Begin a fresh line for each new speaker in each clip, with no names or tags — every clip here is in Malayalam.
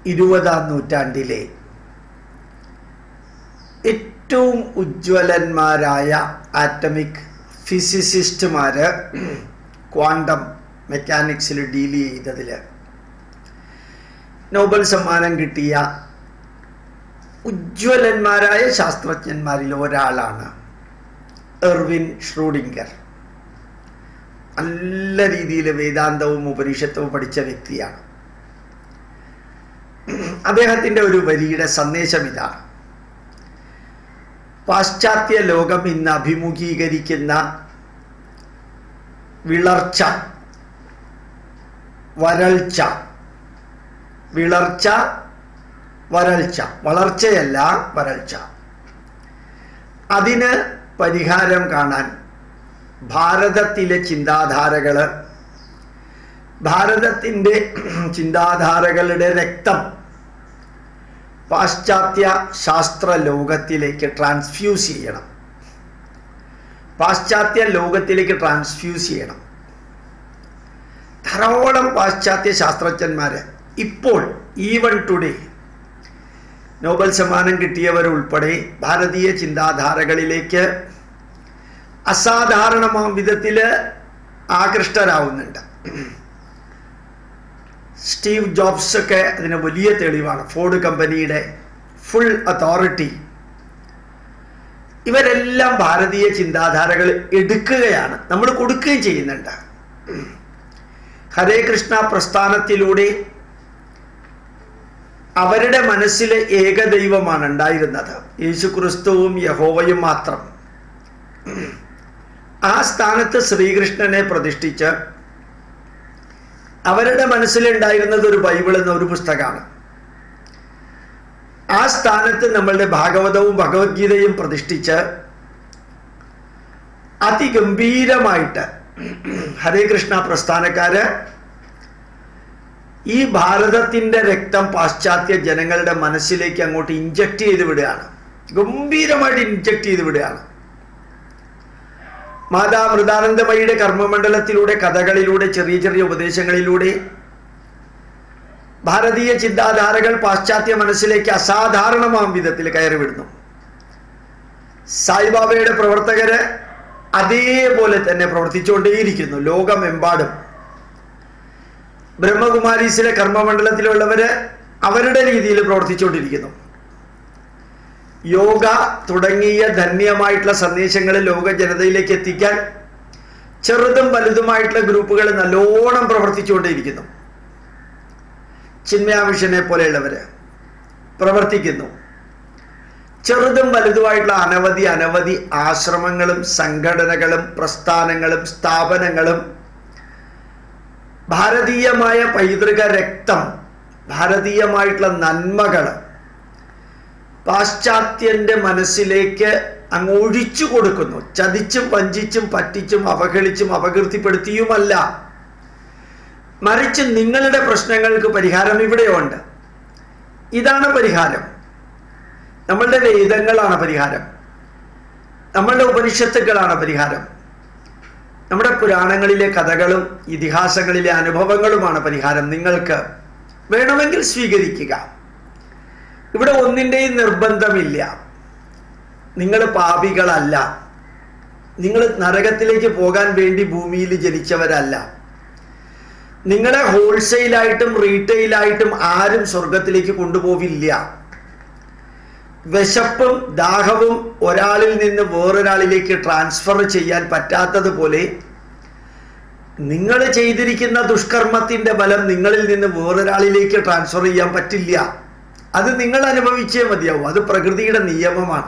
ഇരുപതാം നൂറ്റാണ്ടിലെ ഏറ്റവും ഉജ്ജ്വലന്മാരായ ആറ്റമിക് ഫിസിസിസ്റ്റുമാർ ക്വാണ്ടം മെക്കാനിക്സിൽ ഡീൽ ചെയ്തതിൽ നോബൽ സമ്മാനം കിട്ടിയ ഉജ്ജ്വലന്മാരായ ശാസ്ത്രജ്ഞന്മാരിൽ ഒരാളാണ് എർവിൻ ഷ്രൂഡിങ്കർ നല്ല രീതിയിൽ വേദാന്തവും ഉപനിഷത്തും പഠിച്ച വ്യക്തിയാണ് അദ്ദേഹത്തിൻ്റെ ഒരു വരിയുടെ സന്ദേശം ഇതാണ് പാശ്ചാത്യ ലോകം ഇന്ന് അഭിമുഖീകരിക്കുന്ന വിളർച്ച വരൾച്ച വിളർച്ച വരൾച്ച വളർച്ചയല്ല വരൾച്ച അതിന് പരിഹാരം കാണാൻ ഭാരതത്തിലെ ചിന്താധാരകൾ ഭാരതത്തിൻ്റെ ചിന്താധാരകളുടെ രക്തം പാശ്ചാത്യ ശാസ്ത്ര ലോകത്തിലേക്ക് ട്രാൻസ്ഫ്യൂസ് ചെയ്യണം പാശ്ചാത്യ ലോകത്തിലേക്ക് ട്രാൻസ്ഫ്യൂസ് ചെയ്യണം ധാരാളം പാശ്ചാത്യ ശാസ്ത്രജ്ഞന്മാർ ഇപ്പോൾ ഈവൺ ടുഡേ നോബൽ സമ്മാനം കിട്ടിയവരുൾപ്പെടെ ഭാരതീയ ചിന്താധാരകളിലേക്ക് അസാധാരണമാം വിധത്തിൽ ആകൃഷ്ടരാവുന്നുണ്ട് സ്റ്റീവ് ജോബ്സ് ഒക്കെ അതിന് വലിയ തെളിവാണ് ഫോർഡ് കമ്പനിയുടെ ഫുൾ അതോറിറ്റി ഇവരെല്ലാം ഭാരതീയ ചിന്താധാരകൾ എടുക്കുകയാണ് നമ്മൾ കൊടുക്കുകയും ചെയ്യുന്നുണ്ട് ഹരേ കൃഷ്ണ പ്രസ്ഥാനത്തിലൂടെ അവരുടെ മനസ്സിൽ ഏകദൈവമാണ് ഉണ്ടായിരുന്നത് യേശു ക്രിസ്തുവും യഹോവയും മാത്രം ആ സ്ഥാനത്ത് ശ്രീകൃഷ്ണനെ പ്രതിഷ്ഠിച്ച് അവരുടെ മനസ്സിലുണ്ടായിരുന്നത് ഒരു ബൈബിൾ എന്ന ഒരു പുസ്തകമാണ് ആ സ്ഥാനത്ത് നമ്മളുടെ ഭാഗവതവും ഭഗവത്ഗീതയും പ്രതിഷ്ഠിച്ച് അതിഗംഭീരമായിട്ട് ഹരേ കൃഷ്ണ പ്രസ്ഥാനക്കാര് ഈ ഭാരതത്തിൻ്റെ രക്തം പാശ്ചാത്യ ജനങ്ങളുടെ മനസ്സിലേക്ക് അങ്ങോട്ട് ഇഞ്ചക്ട് ചെയ്ത് വിടുകയാണ് ഗംഭീരമായിട്ട് ഇഞ്ചക്ട് ചെയ്ത് വിടുകയാണ് മാതാ മൃതാനന്ദമയുടെ കർമ്മമണ്ഡലത്തിലൂടെ കഥകളിലൂടെ ചെറിയ ചെറിയ ഉപദേശങ്ങളിലൂടെ ഭാരതീയ ചിന്താധാരകൾ പാശ്ചാത്യ മനസ്സിലേക്ക് അസാധാരണമാം വിധത്തിൽ കയറി വിടുന്നു സായിബാബയുടെ പ്രവർത്തകര് അതേപോലെ തന്നെ പ്രവർത്തിച്ചുകൊണ്ടേയിരിക്കുന്നു ലോകമെമ്പാടും ബ്രഹ്മകുമാരീസിലെ കർമ്മമണ്ഡലത്തിലുള്ളവര് അവരുടെ രീതിയിൽ പ്രവർത്തിച്ചുകൊണ്ടിരിക്കുന്നു യോഗ തുടങ്ങിയ ധന്യമായിട്ടുള്ള സന്ദേശങ്ങൾ ലോക ജനതയിലേക്ക് എത്തിക്കാൻ ചെറുതും വലുതുമായിട്ടുള്ള ഗ്രൂപ്പുകൾ നല്ലോണം പ്രവർത്തിച്ചുകൊണ്ടേയിരിക്കുന്നു ചിന്മയാമിഷനെ പോലെയുള്ളവര് പ്രവർത്തിക്കുന്നു ചെറുതും വലുതുമായിട്ടുള്ള അനവധി അനവധി ആശ്രമങ്ങളും സംഘടനകളും പ്രസ്ഥാനങ്ങളും സ്ഥാപനങ്ങളും ഭാരതീയമായ പൈതൃക രക്തം ഭാരതീയമായിട്ടുള്ള നന്മകൾ പാശ്ചാത്യന്റെ മനസ്സിലേക്ക് അങ്ങ് ഒഴിച്ചു കൊടുക്കുന്നു ചതിച്ചും വഞ്ചിച്ചും പറ്റിച്ചും അവഹേളിച്ചും അപകീർത്തിപ്പെടുത്തിയുമല്ല മറിച്ച് നിങ്ങളുടെ പ്രശ്നങ്ങൾക്ക് പരിഹാരം ഇവിടെയുണ്ട് ഇതാണ് പരിഹാരം നമ്മളുടെ വേദങ്ങളാണ് പരിഹാരം നമ്മളുടെ ഉപനിഷത്തുക്കളാണ് പരിഹാരം നമ്മുടെ പുരാണങ്ങളിലെ കഥകളും ഇതിഹാസങ്ങളിലെ അനുഭവങ്ങളുമാണ് പരിഹാരം നിങ്ങൾക്ക് വേണമെങ്കിൽ സ്വീകരിക്കുക ഇവിടെ ഒന്നിൻ്റെയും നിർബന്ധമില്ല നിങ്ങൾ പാപികളല്ല നിങ്ങൾ നരകത്തിലേക്ക് പോകാൻ വേണ്ടി ഭൂമിയിൽ ജനിച്ചവരല്ല നിങ്ങളെ ഹോൾസെയിലായിട്ടും റീറ്റെയിലായിട്ടും ആരും സ്വർഗത്തിലേക്ക് കൊണ്ടുപോവില്ല വിശപ്പും ദാഹവും ഒരാളിൽ നിന്ന് വേറൊരാളിലേക്ക് ട്രാൻസ്ഫർ ചെയ്യാൻ പറ്റാത്തതുപോലെ നിങ്ങൾ ചെയ്തിരിക്കുന്ന ദുഷ്കർമ്മത്തിന്റെ ബലം നിങ്ങളിൽ നിന്ന് വേറൊരാളിലേക്ക് ട്രാൻസ്ഫർ ചെയ്യാൻ പറ്റില്ല അത് നിങ്ങൾ അനുഭവിച്ചേ മതിയാവും അത് പ്രകൃതിയുടെ നിയമമാണ്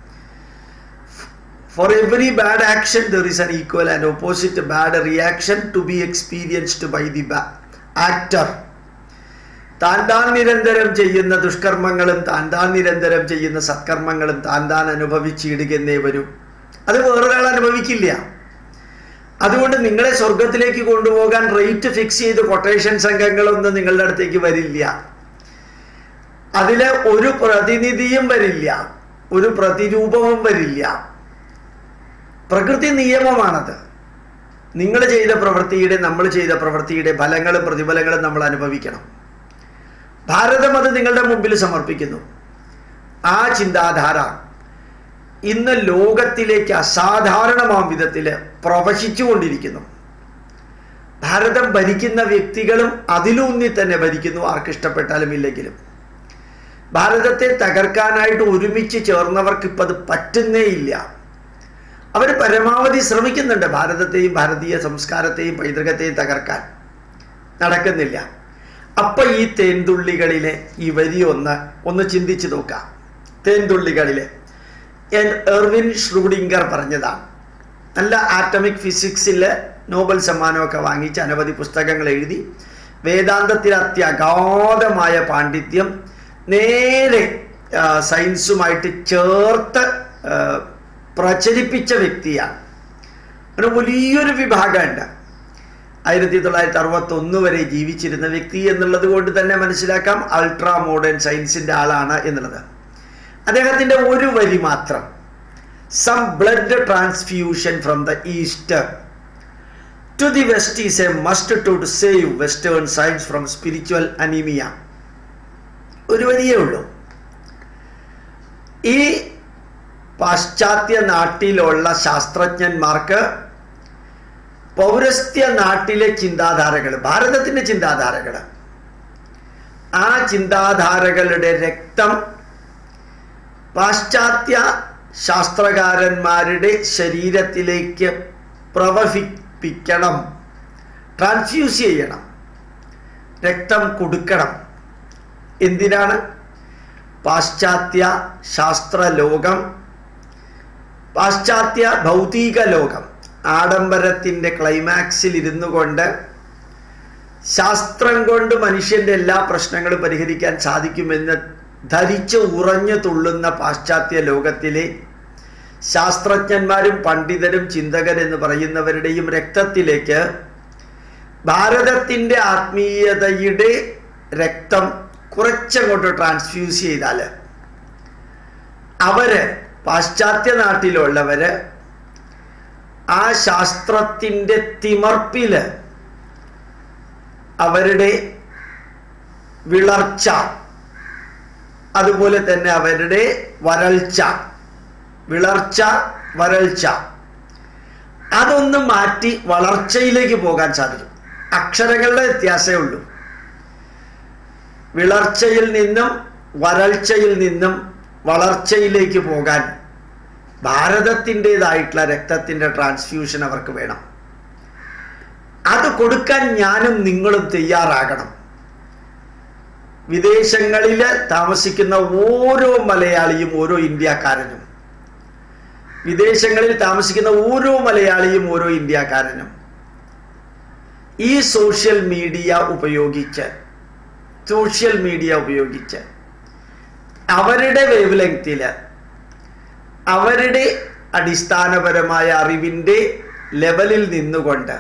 for every bad action there is an equal and opposite bad reaction to be experienced by the actor താൻ താൻ നിരന്തരം ചെയ്യുന്ന ദുഷ്കർമ്മങ്ങളും താൻ താൻ നിരന്തരം ചെയ്യുന്ന സത്കർമ്മങ്ങളും താൻ താൻ അനുഭവിച്ചിടുകന്നേ വരൂ അത് വേറൊരാൾ അനുഭവിക്കില്ല അതുകൊണ്ട് നിങ്ങളെ സ്വർഗത്തിലേക്ക് കൊണ്ടുപോകാൻ റേറ്റ് ഫിക്സ് ചെയ്ത് കൊട്ടേഷൻ സംഘങ്ങളൊന്നും നിങ്ങളുടെ അടുത്തേക്ക് വരില്ല അതിലെ ഒരു പ്രതിനിധിയും വരില്ല ഒരു പ്രതിരൂപവും വരില്ല പ്രകൃതി നിയമമാണത് നിങ്ങൾ ചെയ്ത പ്രവൃത്തിയുടെ നമ്മൾ ചെയ്ത പ്രവൃത്തിയുടെ ഫലങ്ങളും പ്രതിഫലങ്ങളും നമ്മൾ അനുഭവിക്കണം ഭാരതം അത് നിങ്ങളുടെ മുമ്പിൽ സമർപ്പിക്കുന്നു ആ ചിന്താധാര ഇന്ന് ലോകത്തിലേക്ക് അസാധാരണമാം വിധത്തിൽ പ്രവശിച്ചുകൊണ്ടിരിക്കുന്നു ഭാരതം ഭരിക്കുന്ന വ്യക്തികളും അതിലൂന്നി തന്നെ ഭരിക്കുന്നു ആർക്കിഷ്ടപ്പെട്ടാലും ഇല്ലെങ്കിലും ഭാരതത്തെ തകർക്കാനായിട്ട് ഒരുമിച്ച് ചേർന്നവർക്ക് ഇപ്പം അത് പറ്റുന്നേ ഇല്ല അവർ പരമാവധി ശ്രമിക്കുന്നുണ്ട് ഭാരതത്തെയും ഭാരതീയ സംസ്കാരത്തെയും പൈതൃകത്തെയും തകർക്കാൻ നടക്കുന്നില്ല അപ്പൊ ഈ തേൻതുള്ളികളിലെ ഈ വരി ഒന്ന് ഒന്ന് ചിന്തിച്ചു നോക്കാം തേൻതുള്ളികളിലെ എർവിൻ ഷ്രൂഡിങ്കർ പറഞ്ഞതാണ് നല്ല ആറ്റമിക് ഫിസിക്സിൽ നോബൽ സമ്മാനമൊക്കെ വാങ്ങിച്ച് അനവധി പുസ്തകങ്ങൾ എഴുതി വേദാന്തത്തിൽ അത്യഗാധമായ പാണ്ഡിത്യം നേരെ സയൻസുമായിട്ട് ചേർത്ത് പ്രചരിപ്പിച്ച വ്യക്തിയാണ് അങ്ങനെ വലിയൊരു വിഭാഗമുണ്ട് ആയിരത്തി തൊള്ളായിരത്തി അറുപത്തി ഒന്ന് വരെ ജീവിച്ചിരുന്ന വ്യക്തി എന്നുള്ളത് കൊണ്ട് തന്നെ മനസ്സിലാക്കാം അൾട്രാ മോഡേൺ സയൻസിൻ്റെ ആളാണ് എന്നുള്ളത് അദ്ദേഹത്തിൻ്റെ ഒരു വരി മാത്രം some blood transfusion from the east to the west is a must to to save western science from spiritual anaemia ഒരു വരിയേ ഉള്ളൂ ഈ പാശ്ചാത്യ നാട്ടിലുള്ള ശാസ്ത്രജ്ഞന്മാർക്ക് പൗരസ്ത്യ നാട്ടിലെ ചിന്താധാരകൾ ഭാരതത്തിൻ്റെ ചിന്താധാരകൾ ആ ചിന്താധാരകളുടെ രക്തം പാശ്ചാത്യ ശാസ്ത്രകാരന്മാരുടെ ശരീരത്തിലേക്ക് പ്രവഹിപ്പിക്കണം ട്രാൻസ്ഫ്യൂസ് ചെയ്യണം രക്തം കൊടുക്കണം എന്തിനാണ് പാശ്ചാത്യ ശാസ്ത്രലോകം പാശ്ചാത്യ ഭൗതിക ലോകം ആഡംബരത്തിൻ്റെ ക്ലൈമാക്സിൽ ഇരുന്നു കൊണ്ട് ശാസ്ത്രം കൊണ്ട് മനുഷ്യൻ്റെ എല്ലാ പ്രശ്നങ്ങളും പരിഹരിക്കാൻ സാധിക്കുമെന്ന് ധരിച്ച് ഉറഞ്ഞു തുള്ളുന്ന പാശ്ചാത്യ ലോകത്തിലെ ശാസ്ത്രജ്ഞന്മാരും പണ്ഡിതരും ചിന്തകരെന്ന് പറയുന്നവരുടെയും രക്തത്തിലേക്ക് ഭാരതത്തിൻ്റെ ആത്മീയതയുടെ രക്തം കുറച്ചങ്ങോട്ട് ട്രാൻസ്ഫ്യൂസ് ചെയ്താൽ അവര് പാശ്ചാത്യ നാട്ടിലുള്ളവര് ആ ശാസ്ത്രത്തിൻ്റെ തിമർപ്പില് അവരുടെ വിളർച്ച അതുപോലെ തന്നെ അവരുടെ വരൾച്ച വിളർച്ച വരൾച്ച അതൊന്ന് മാറ്റി വളർച്ചയിലേക്ക് പോകാൻ സാധിക്കും അക്ഷരങ്ങളുടെ വ്യത്യാസമേ ഉള്ളൂ വിളർച്ചയിൽ നിന്നും വരൾച്ചയിൽ നിന്നും വളർച്ചയിലേക്ക് പോകാൻ ഭാരതത്തിൻ്റെതായിട്ടുള്ള രക്തത്തിൻ്റെ ട്രാൻസ്ഫ്യൂഷൻ അവർക്ക് വേണം അത് കൊടുക്കാൻ ഞാനും നിങ്ങളും തയ്യാറാകണം വിദേശങ്ങളിൽ താമസിക്കുന്ന ഓരോ മലയാളിയും ഓരോ ഇന്ത്യക്കാരനും വിദേശങ്ങളിൽ താമസിക്കുന്ന ഓരോ മലയാളിയും ഓരോ ഇന്ത്യക്കാരനും ഈ സോഷ്യൽ മീഡിയ ഉപയോഗിച്ച് സോഷ്യൽ മീഡിയ ഉപയോഗിച്ച് അവരുടെ വേവ് ലെങ്തിൽ അവരുടെ അടിസ്ഥാനപരമായ അറിവിൻ്റെ ലെവലിൽ നിന്നുകൊണ്ട്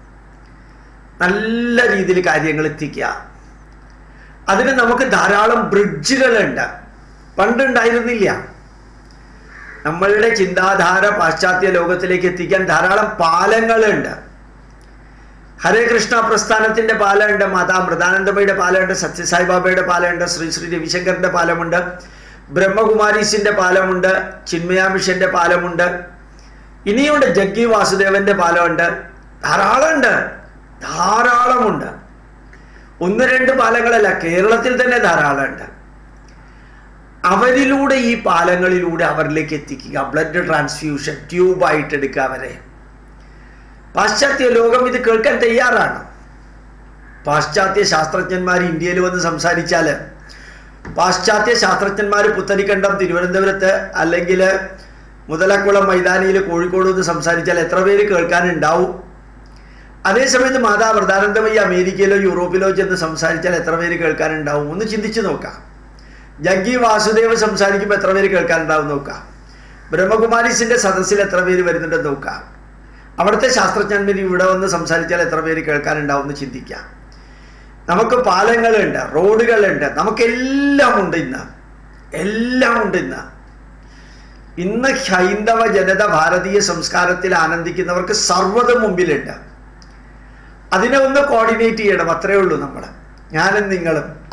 നല്ല രീതിയിൽ കാര്യങ്ങൾ എത്തിക്കുക അതിന് നമുക്ക് ധാരാളം ബ്രിഡ്ജുകളുണ്ട് പണ്ടുണ്ടായിരുന്നില്ല നമ്മളുടെ ചിന്താധാര പാശ്ചാത്യ ലോകത്തിലേക്ക് എത്തിക്കാൻ ധാരാളം പാലങ്ങളുണ്ട് ഹരേ കൃഷ്ണ പ്രസ്ഥാനത്തിന്റെ പാലമുണ്ട് മാതാ മൃതാനന്ദമയുടെ പാലമുണ്ട് സത്യസായിബാബയുടെ പാലമുണ്ട് ശ്രീ ശ്രീ രവിശങ്കറിന്റെ പാലമുണ്ട് ബ്രഹ്മകുമാരീസിന്റെ പാലമുണ്ട് ചിന്മയാ മിഷന്റെ പാലമുണ്ട് ഇനിയുണ്ട് ജഗ്ഗി വാസുദേവന്റെ പാലമുണ്ട് ധാരാളമുണ്ട് ധാരാളമുണ്ട് ഒന്ന് രണ്ട് പാലങ്ങളല്ല കേരളത്തിൽ തന്നെ ധാരാളമുണ്ട് അവരിലൂടെ ഈ പാലങ്ങളിലൂടെ അവരിലേക്ക് എത്തിക്കുക ബ്ലഡ് ട്രാൻസ്ഫ്യൂഷൻ ട്യൂബായിട്ട് എടുക്കുക അവരെ പാശ്ചാത്യ ലോകം ഇത് കേൾക്കാൻ തയ്യാറാണ് പാശ്ചാത്യ ശാസ്ത്രജ്ഞന്മാർ ഇന്ത്യയിൽ വന്ന് സംസാരിച്ചാൽ പാശ്ചാത്യ ശാസ്ത്രജ്ഞന്മാർ പുത്തരിക്കണ്ടം തിരുവനന്തപുരത്ത് അല്ലെങ്കിൽ മുതലക്കുളം മൈതാനിയിൽ കോഴിക്കോട് വന്ന് സംസാരിച്ചാൽ എത്ര പേര് കേൾക്കാനുണ്ടാവും അതേസമയത്ത് മാതാ വൃതാനന്ദമയി അമേരിക്കയിലോ യൂറോപ്പിലോ ചെന്ന് സംസാരിച്ചാൽ എത്ര പേര് കേൾക്കാനുണ്ടാവും ഒന്ന് ചിന്തിച്ചു നോക്കാം ജഗ്ഗി വാസുദേവ് സംസാരിക്കുമ്പോൾ എത്ര പേര് കേൾക്കാനുണ്ടാവും നോക്കാം ബ്രഹ്മകുമാരീസിന്റെ സദസ്സിൽ എത്ര പേര് വരുന്നുണ്ടെന്ന് നോക്കാം അവിടുത്തെ ശാസ്ത്രജ്ഞന്മാർ ഇവിടെ വന്ന് സംസാരിച്ചാൽ എത്ര പേര് കേൾക്കാനുണ്ടാവും എന്ന് ചിന്തിക്കാം നമുക്ക് പാലങ്ങളുണ്ട് റോഡുകളുണ്ട് നമുക്കെല്ലാം ഉണ്ട് ഇന്ന് എല്ലാം ഉണ്ട് ഇന്ന് ഇന്ന് ഹൈന്ദവ ജനത ഭാരതീയ സംസ്കാരത്തിൽ ആനന്ദിക്കുന്നവർക്ക് സർവ്വതും മുമ്പിലുണ്ട് അതിനെ ഒന്ന് കോർഡിനേറ്റ് ചെയ്യണം അത്രേ ഉള്ളൂ നമ്മൾ ഞാനും നിങ്ങളും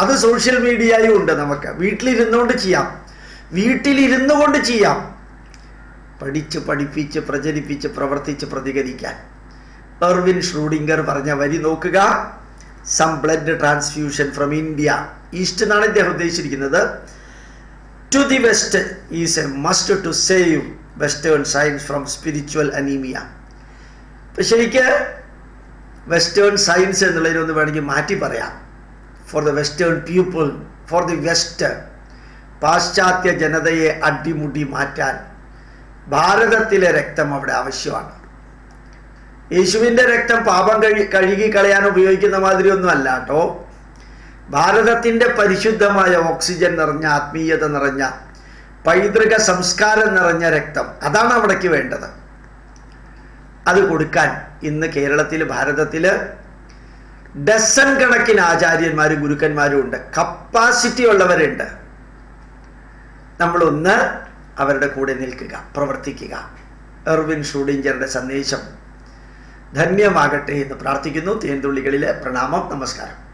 അത് സോഷ്യൽ മീഡിയയും ഉണ്ട് നമുക്ക് വീട്ടിലിരുന്നുകൊണ്ട് ചെയ്യാം വീട്ടിലിരുന്നു കൊണ്ട് ചെയ്യാം പഠിച്ച് പഠിപ്പിച്ച് പ്രചരിപ്പിച്ച് പ്രവർത്തിച്ച് പ്രതികരിക്കാൻ എർവിൻ ഷ്രൂഡിങ്കർ പറഞ്ഞ വരി നോക്കുക some blood transfusion from India east എന്നാണ് ഇദ്ദേഹം ഉദ്ദേശിച്ചിരിക്കുന്നത് to the west is a must to save western science from spiritual anaemia ഇപ്പം ശരിക്ക് വെസ്റ്റേൺ സയൻസ് എന്നുള്ളതിനൊന്ന് വേണമെങ്കിൽ മാറ്റി പറയാം for the western people for the west പാശ്ചാത്യ ജനതയെ അടിമുടി മാറ്റാൻ ഭാരതത്തിലെ രക്തം അവിടെ ആവശ്യമാണ് യേശുവിൻ്റെ രക്തം പാപം കഴി കഴുകി കളയാൻ ഉപയോഗിക്കുന്ന മാതിരി ഒന്നും അല്ല കേട്ടോ ഭാരതത്തിൻ്റെ പരിശുദ്ധമായ ഓക്സിജൻ നിറഞ്ഞ ആത്മീയത നിറഞ്ഞ പൈതൃക സംസ്കാരം നിറഞ്ഞ രക്തം അതാണ് അവിടേക്ക് വേണ്ടത് അത് കൊടുക്കാൻ ഇന്ന് കേരളത്തിൽ ഭാരതത്തിൽ ഡസൻ കണക്കിന് ആചാര്യന്മാരും ഗുരുക്കന്മാരും ഉണ്ട് കപ്പാസിറ്റി ഉള്ളവരുണ്ട് നമ്മളൊന്ന് അവരുടെ കൂടെ നിൽക്കുക പ്രവർത്തിക്കുക എർവിൻ ഷൂഡിഞ്ചറുടെ സന്ദേശം ധന്യമാകട്ടെ എന്ന് പ്രാർത്ഥിക്കുന്നു തേൻതുള്ളികളിലെ പ്രണാമം നമസ്കാരം